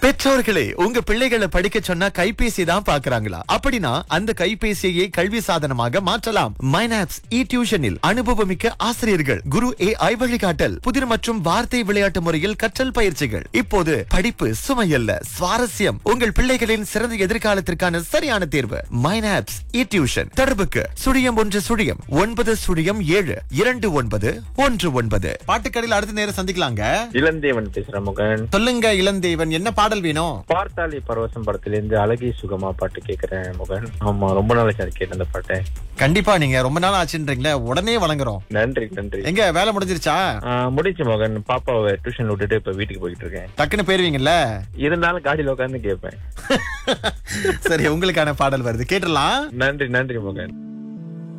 பெற்றோர்களே உங்க பிள்ளைகளை படிக்க சொன்னா கைபேசி தான் பாக்குறாங்களா அப்படின்னா அந்த கைபேசியை கல்வி சாதனமாக மாற்றலாம் மைனாப்ஸ் இ டியூஷனில் அனுபவமிக்க ஆசிரியர்கள் குரு ஏ ஐ வழிகாட்டல் புதிர் மற்றும் வார்த்தை விளையாட்டு முறையில் கற்றல் பயிற்சிகள் இப்போது படிப்பு சுமையல்ல சுவாரஸ்யம் உங்கள் பிள்ளைகளின் சிறந்த எதிர்காலத்திற்கான சரியான தேர்வு மைனாப்ஸ் இ டியூஷன் தொடர்புக்கு சுழியம் ஒன்று சுழியம் ஒன்பது சுழியம் ஏழு இரண்டு ஒன்பது ஒன்று ஒன்பது பாட்டுக்கடையில் அடுத்த நேரம் சந்திக்கலாங்க இளந்தேவன் பேசுறேன் முகன் சொல்லுங்க இளந்தேவன் என்ன பாடல் வேணும் பார்த்தாலி பரவசம் படத்திலிருந்து அழகி சுகமா பாட்டு கேக்குறேன் முகன் ஆமா ரொம்ப நாளைக்கு அது கேட்டேன் அந்த பாட்டை கண்டிப்பா நீங்க ரொம்ப நாள் ஆச்சுன்றீங்களே உடனே வழங்குறோம் நன்றி நன்றி எங்க வேலை முடிஞ்சிருச்சா ஆஹ், முடிஞ்சு மகன் பாப்பாவை டியூஷன் விட்டுட்டு இப்ப வீட்டுக்கு போயிட்டு இருக்கேன் டக்குன்னு போயிருவீங்கல்ல இருந்தாலும் காடியில உட்காந்து கேட்பேன் சரி உங்களுக்கான பாடல் வருது கேட்டுடலாம் நன்றி நன்றி மகன்